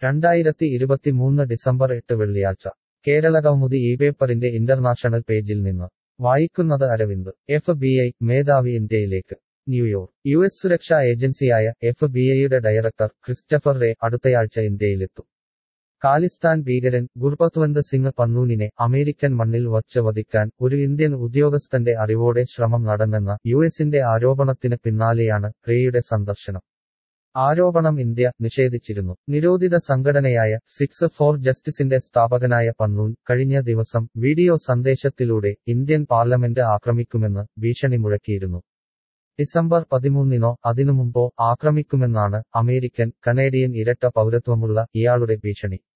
രണ്ടായിരത്തി ഇരുപത്തിമൂന്ന് ഡിസംബർ എട്ട് വെള്ളിയാഴ്ച കേരള കൗമുദി ഈ പേപ്പറിന്റെ ഇന്റർനാഷണൽ പേജിൽ നിന്ന് വായിക്കുന്നത് അരവിന്ദ് എഫ് ബി ഐ മേധാവി ഇന്ത്യയിലേക്ക് ന്യൂയോർക്ക് യു എസ് സുരക്ഷാ ഏജൻസിയായ എഫ് ബി ഐയുടെ ഡയറക്ടർ ക്രിസ്റ്റഫർ റേ അടുത്തയാഴ്ച ഇന്ത്യയിലെത്തും ഖാലിസ്ഥാൻ ഭീകരൻ ഗുർപത്വന്ത് സിംഗ് പന്നൂനിനെ അമേരിക്കൻ മണ്ണിൽ വച്ച് വധിക്കാൻ ഒരു ഇന്ത്യൻ ഉദ്യോഗസ്ഥന്റെ അറിവോടെ ശ്രമം നടന്നെന്ന യു എസിന്റെ ആരോപണത്തിന് പിന്നാലെയാണ് റേയുടെ സന്ദർശനം ആരോപണം ഇന്ത്യ നിഷേധിച്ചിരുന്നു നിരോധിത സംഘടനയായ സിക്സ് ഫോർ ജസ്റ്റിസിന്റെ സ്ഥാപകനായ പന്നൂൻ കഴിഞ്ഞ ദിവസം വീഡിയോ സന്ദേശത്തിലൂടെ ഇന്ത്യൻ പാർലമെന്റ് ആക്രമിക്കുമെന്ന് ഭീഷണി മുഴക്കിയിരുന്നു ഡിസംബർ പതിമൂന്നിനോ അതിനു മുമ്പോ ആക്രമിക്കുമെന്നാണ് അമേരിക്കൻ കനേഡിയൻ ഇരട്ട പൗരത്വമുള്ള ഇയാളുടെ ഭീഷണി